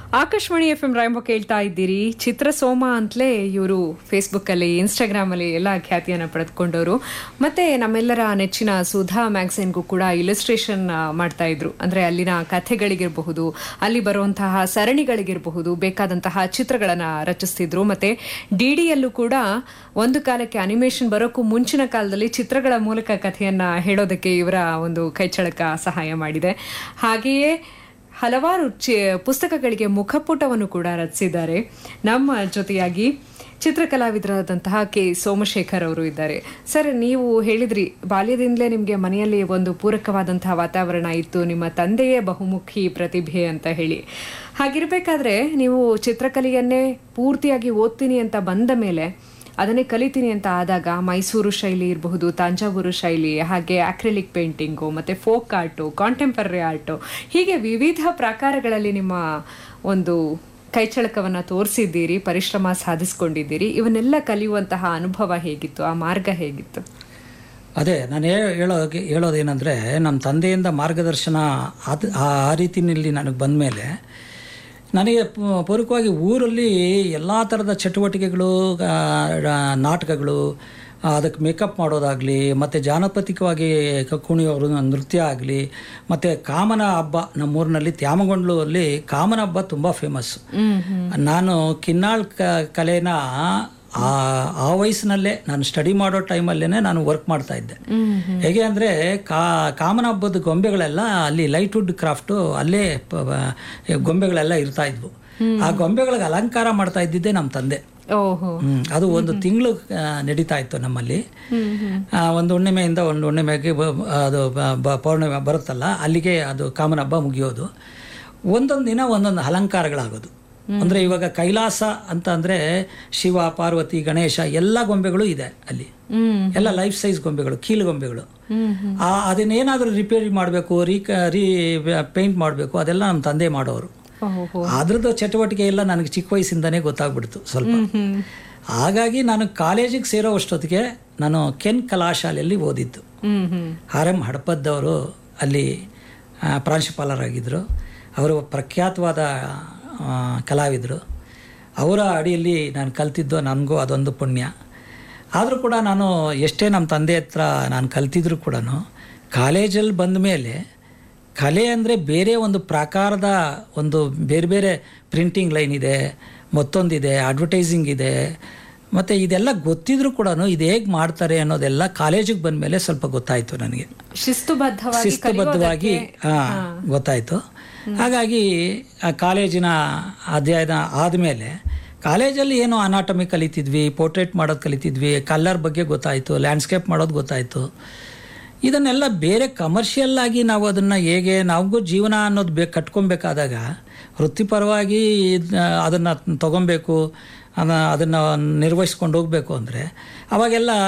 Akashvani F M ರಾಯಂಬ ಕೇಳ್ತಾ ಇದ್ದೀರಿ ಚಿತ್ರಸೋಮ ಅಂತಲೇ ಇವರು ಫೇಸ್ಬುಕ್ ಅಲ್ಲಿ ಇನ್ಸ್ಟಾಗ್ರಾಮ್ ಅಲ್ಲಿ ಎಲ್ಲ ಖ್ಯಾತಿಯನ್ನ ಪಡೆದುಕೊಂಡವರು ಮತ್ತೆ ನಮ್ಮೆಲ್ಲರ ನೆಚ್ಚಿನ ಸುಧಾ ಮ್ಯಾಗಝಿನ್ಗೂ ಕೂಡ ಇಲಸ್ಟ್ರೇಷನ್ ಮಾಡ್ತಾ ಇದ್ರು ಅಂದ್ರೆ ಅಲ್ಲಿನ ಕಥೆಗಳಿಗಿರಬಹುದು ಅಲ್ಲಿ ಬರುವಂತಹ ಸರಣಿಗಳಿಗಿರಬಹುದು ಬೇಕಾದಂತಹ ಚಿತ್ರಗಳನ್ನ ರಚಿಸ್ತಿದ್ರು ಮತ್ತೆ ಡಿಡಿಯಲ್ಲೂ ಕೂಡ ಒಂದು ಕಾಲಕ್ಕೆ ಅನಿಮೇಷನ್ ಬರೋಕ್ಕೂ ಮುಂಚಿನ ಕಾಲದಲ್ಲಿ ಚಿತ್ರಗಳ ಮೂಲಕ ಕಥೆಯನ್ನ ಹೇಳೋದಕ್ಕೆ ಇವರ ಒಂದು ಕೈಚಳಕ ಸಹಾಯ ಮಾಡಿದೆ ಹಾಗೆಯೇ ಹಲವಾರು ಚಿ ಪುಸ್ತಕಗಳಿಗೆ ಮುಖಪುಟವನ್ನು ಕೂಡ ರಚಿಸಿದ್ದಾರೆ ನಮ್ಮ ಜೊತೆಯಾಗಿ ಚಿತ್ರಕಲಾವಿದರಾದಂತಹ ಕೆ ಸೋಮಶೇಖರ್ ಅವರು ಇದ್ದಾರೆ ಸರ್ ನೀವು ಹೇಳಿದ್ರಿ ಬಾಲ್ಯದಿಂದಲೇ ನಿಮಗೆ ಮನೆಯಲ್ಲಿ ಒಂದು ಪೂರಕವಾದಂತಹ ವಾತಾವರಣ ಇತ್ತು ನಿಮ್ಮ ತಂದೆಯೇ ಬಹುಮುಖಿ ಪ್ರತಿಭೆ ಅಂತ ಹೇಳಿ ಹಾಗಿರ್ಬೇಕಾದ್ರೆ ನೀವು ಚಿತ್ರಕಲೆಯನ್ನೇ ಪೂರ್ತಿಯಾಗಿ ಓದ್ತೀನಿ ಅಂತ ಬಂದ ಮೇಲೆ ಅದನ್ನೇ ಕಲಿತೀನಿ ಅಂತ ಆದಾಗ ಮೈಸೂರು ಶೈಲಿ ಇರಬಹುದು ತಂಜಾವೂರು ಶೈಲಿ ಹಾಗೆ ಅಕ್ರಿಲಿಕ್ ಪೇಂಟಿಂಗು ಮತ್ತೆ ಫೋಕ್ ಆರ್ಟು ಕಾಂಟೆಂಪರರಿ ಆರ್ಟು ಹೀಗೆ ವಿವಿಧ ಪ್ರಕಾರಗಳಲ್ಲಿ ನಿಮ್ಮ ಒಂದು ಕೈಚಳಕವನ್ನು ತೋರಿಸಿದ್ದೀರಿ ಪರಿಶ್ರಮ ಸಾಧಿಸ್ಕೊಂಡಿದ್ದೀರಿ ಇವನ್ನೆಲ್ಲ ಕಲಿಯುವಂತಹ ಅನುಭವ ಹೇಗಿತ್ತು ಆ ಮಾರ್ಗ ಹೇಗಿತ್ತು ಅದೇ ನಾನು ಹೇ- ಹೇಳೋಗೆ ಹೇಳೋದೇನೆಂದರೆ ನಮ್ಮ ತಂದೆಯಿಂದ ಮಾರ್ಗದರ್ಶನ ಅದು ಆ ಆ ರೀತಿಯಲ್ಲಿ ನನಗೆ ಬಂದ ಮೇಲೆ ನನಗೆ ಪೂ- ಪೂರಕವಾಗಿ ಊರಲ್ಲಿ ಎಲ್ಲ ಥರದ ಚಟುವಟಿಕೆಗಳು ಆ, ರ- ನಾಟಕಗಳು ಆ, ಅದಕ್ಕೆ ಮೇಕಪ್ ಮಾಡೋದಾಗಲಿ ಮತ್ತು ಜಾನಪತಿಕವಾಗಿ ಕ- ಕುಣಿಯೋರು ನೃತ್ಯ ಆಗಲಿ ಮತ್ತು ಕಾಮನ ಹಬ್ಬ ನಮ್ಮೂರಿನಲ್ಲಿ ತ್ಯಾಮಗೊಂಡ್ಲು ಅಲ್ಲಿ ಕಾಮನ ಹಬ್ಬ ತುಂಬ ಫೇಮಸ್ಸು ನಾನು ಕಿನ್ನಾಳ್ ಕ ಕಲೆನ ಆ ಆ ವಯಸ್ಸಿನಲ್ಲೇ ನಾನು ಸ್ಟಡಿ ಮಾಡೋ ಟೈಮಲ್ಲೇ ನಾನು ವರ್ಕ್ ಮಾಡ್ತಾ ಇದ್ದೆ ಹೇಗೆ ಅಂದರೆ ಕಾ ಕಾಮನ ಹಬ್ಬದ ಗೊಂಬೆಗಳೆಲ್ಲ ಅಲ್ಲಿ ಲೈಟ್ ವುಡ್ ಕ್ರಾಫ್ಟು ಅಲ್ಲೇ ಪ- ಪ- ಗೊಂಬೆಗಳೆಲ್ಲ ಇರ್ತಾ ಇದ್ವು ಆ ಗೊಂಬೆಗಳಿಗೆ ಅಲಂಕಾರ ಮಾಡ್ತಾ ಇದ್ದಿದ್ದೆ ನಮ್ಮ ತಂದೆ ಓಹೋ ಹ್ಮ್. ಅದು ಒಂದು ತಿಂಗಳು ನಡೀತಾ ಇತ್ತು ನಮ್ಮಲ್ಲಿ ಆ, ಒಂದು ಹುಣ್ಣಿಮೆಯಿಂದ ಒಂದು ಹುಣ್ಣಿಮೆಗೆ ಬ- ಅದು ಬ- ಬ- ಪೌರ್ಣಿಮೆ ಬರುತ್ತಲ್ಲ ಅಲ್ಲಿಗೆ ಅದು ಕಾಮನ ಹಬ್ಬ ಮುಗಿಯೋದು ಒಂದೊಂದು ದಿನ ಒಂದೊಂದು ಅಲಂಕಾರಗಳಾಗೋದು ಅಂದರೆ ಇವಾಗ ಕೈಲಾಸ ಅಂತ ಅಂದರೆ ಶಿವ ಪಾರ್ವತಿ ಗಣೇಶ ಎಲ್ಲ ಗೊಂಬೆಗಳು ಇದೆ ಅಲ್ಲಿ ಹ್ಮ್ ಎಲ್ಲ ಲೈಫ್ ಸೈಜ್ ಗೊಂಬೆಗಳು ಕೀಲು ಗೊಂಬೆಗಳು ಆ ಅದನ್ನೇನಾದರೂ ರಿಪೇರಿ ಮಾಡಬೇಕು ರೀ ರೀ ಪೇಂಟ್ ಮಾಡಬೇಕು ಅದೆಲ್ಲ ನಮ್ಮ ತಂದೆ ಮಾಡೋರು ಓಹೋ ಅದ್ರದ್ದು ಚಟುವಟಿಕೆ ಎಲ್ಲ ನನಗೆ ಚಿಕ್ಕ ವಯಸ್ಸಿಂದನೇ ಗೊತ್ತಾಗ್ಬಿಡ್ತು ಸ್ವಲ್ಪ ಹಾಗಾಗಿ ನಾನು ಕಾಲೇಜಿಗೆ ಸೇರೋ ಅಷ್ಟೊತ್ತಿಗೆ ನಾನು ಕೆನ್ ಕಲಾಶಾಲೆಯಲ್ಲಿ ಓದಿದ್ದು ಹ್ಮ್ ಹ್ಮ್ ಆರ್ ಎಂ ಹಡಪದ್ದವರು ಅಲ್ಲಿ ಆ, ಪ್ರಾಂಶುಪಾಲರಾಗಿದ್ದರು ಅವರು ಪ್ರಖ್ಯಾತವಾದ ಆ, ಕಲಾವಿದರು ಅವರ ಅಡಿಯಲ್ಲಿ ನಾನು ಕಲ್ತಿದ್ದು ನನಗೂ ಅದೊಂದು ಪುಣ್ಯ ಆದರೂ ಕೂಡ ನಾನು ಎಷ್ಟೇ ನಮ್ಮ ತಂದೆ ಹತ್ರ ನಾನು ಕಲ್ತಿದ್ರು ಕೂಡ ಕಾಲೇಜಲ್ಲಿ ಬಂದ ಮೇಲೆ ಕಲೆ ಅಂದರೆ ಬೇರೆ ಒಂದು ಪ್ರಾಕಾರದ ಒಂದು ಬೇರೆ ಬೇರೆ ಪ್ರಿಂಟಿಂಗ್ ಲೈನ್ ಇದೆ ಮತ್ತೊಂದಿದೆ ಅಡ್ವರ್ಟೈಸಿಂಗ್ ಇದೆ ಮತ್ತು ಇದೆಲ್ಲ ಗೊತ್ತಿದ್ರು ಕೂಡ ಇದು ಹೇಗೆ ಮಾಡ್ತಾರೆ ಅನ್ನೋದೆಲ್ಲ ಕಾಲೇಜಿಗೆ ಬಂದ ಮೇಲೆ ಸ್ವಲ್ಪ ಗೊತ್ತಾಯಿತು ನನಗೆ ಶಿಸ್ತುಬದ್ಧವಾಗಿ ಶಿಸ್ತುಬದ್ಧವಾಗಿ ಆ, ಗೊತ್ತಾಯಿತು ಹಾಗಾಗಿ ಆ ಕಾಲೇಜಿನ ಅಧ್ಯಯನ ಆದಮೇಲೆ ಕಾಲೇಜಲ್ಲಿ ಏನು ಅನಾಟಮಿ ಕಲಿತಿದ್ವಿ ಪೋರ್ಟ್ರೇಟ್ ಮಾಡೋದು ಕಲಿತಿದ್ವಿ ಕಲ್ಲರ್ ಬಗ್ಗೆ ಗೊತ್ತಾಯಿತು ಲ್ಯಾಂಡ್ಸ್ಕೇಪ್ ಮಾಡೋದು ಗೊತ್ತಾಯಿತು ಇದನ್ನೆಲ್ಲ ಬೇರೆ ಕಮರ್ಷಿಯಲ್ ಆಗಿ ನಾವು ಅದನ್ನು ಹೇಗೆ ನಮಗೂ ಜೀವನ ಅನ್ನೋದು ಬೇಕು ಕಟ್ಕೊಬೇಕಾದಾಗ ವೃತ್ತಿಪರವಾಗಿ ಅದನ್ನು ತೊಗೊಬೇಕು ಅದನ್ನು ನಿರ್ವಹಿಸ್ಕೊಂಡು ಹೋಗಬೇಕು ಅಂದರೆ ಅವಾಗೆಲ್ಲ